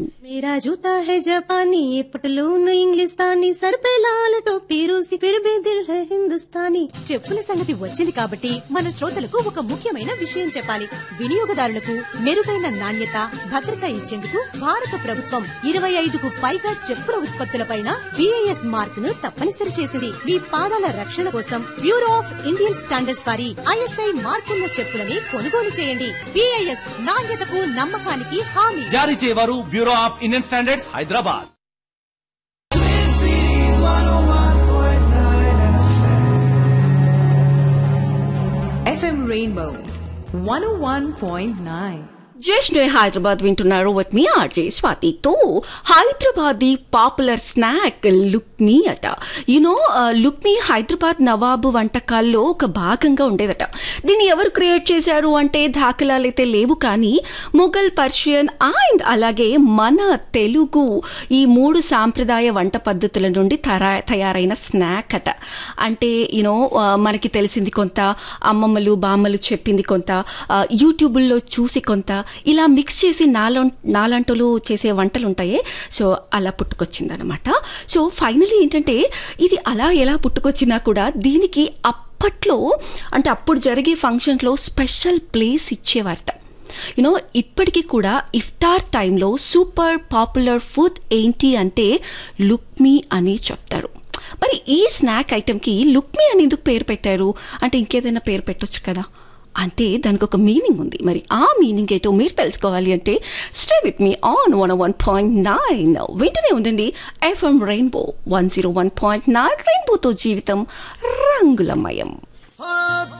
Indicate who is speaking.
Speaker 1: मेरा जूता है जापानी ये पटलून इंग्लिस्तानी सर पे लाल टोपी रूसी फिर भी दिल है हिंदुस्तानी చెప్పుల సంగతి వచ్చింది కాబట్టి మన శ్రోతలకు ఒక ముఖ్యమైన విషయం చెప్పాలి వినియోగదారులకు మెరుగైన నాణ్యత భద్రత ఇచ్చేందుకు భారత ప్రభుత్వం ఇరవై ఐదుకు పైగా చెప్పుల ఉత్పత్తులపైన బిఐఎస్ మార్క్ ను తప్పనిసరి చేసింది మీ పాదాల రక్షణ కోసం బ్యూరో ఆఫ్ ఇండియన్ స్టాండర్డ్స్ వారి ఐఎస్ఐ మార్కున్న చెప్పులని కొనుగోలు చేయండి బిఐఎస్ నాణ్యతకు నమ్మకానికి హామీ
Speaker 2: జారీ చేయవారు bureau of Indian standards Hyderabad
Speaker 3: FM Rainbow 101.9.
Speaker 4: Just Hyderabad వింటున్నారు విత్ మీ ఆర్జే స్వాతితో Hyderabad the popular snack lukhmi అట యునో లుక్మీ హైదరాబాద్ నవాబు వంటకాల్లో ఒక భాగంగా ఉండేదట దీన్ని ఎవరు క్రియేట్ చేశారు అంటే దాఖలాలు అయితే లేవు కానీ మొఘల్ పర్షియన్ అండ్ అలాగే మన తెలుగు ఈ మూడు సాంప్రదాయ వంట పద్ధతుల నుండి తరా తయారైన స్నాక్ అట అంటే యూనో మనకి తెలిసింది కొంత అమ్మమ్మలు బామ్మలు చెప్పింది కొంత ఆ, యూట్యూబుల్లో చూసి కొంత ఇలా మిక్స్ చేసి నాలో నాలంటలు చేసే వంటలు ఉంటాయే సో అలా పుట్టుకొచ్చిందనమాట సో ఫైనలీ ఏంటంటే ఇది అలా ఎలా పుట్టుకొచ్చినా కూడా దీనికి అప్పట్లో అంటే అప్పుడు జరిగే ఫంక్షన్లో స్పెషల్ ప్లేస్ ఇచ్చేవారట యూనో ఇప్పటికీ కూడా ఇఫ్తార్ టైంలో సూపర్ పాపులర్ ఫుడ్ ఏంటి అంటే లుక్మీ అని చెప్తారు మరి ఈ స్నాక్ ఐటెంకి లుక్మీ అని ఎందుకు పేరు పెట్టారు అంటే ఇంకేదైనా పేరు పెట్టొచ్చు కదా అంటే దానికి ఒక మీనింగ్ ఉంది మరి ఆ మీనింగ్ ఏంటో మీరు తెలుసుకోవాలి అంటే స్టే విత్ మీ on one one point nine వెంటనే ఉండండి FM rainbow one zero one point nine రెయిన్బోతో జీవితం రంగులమయం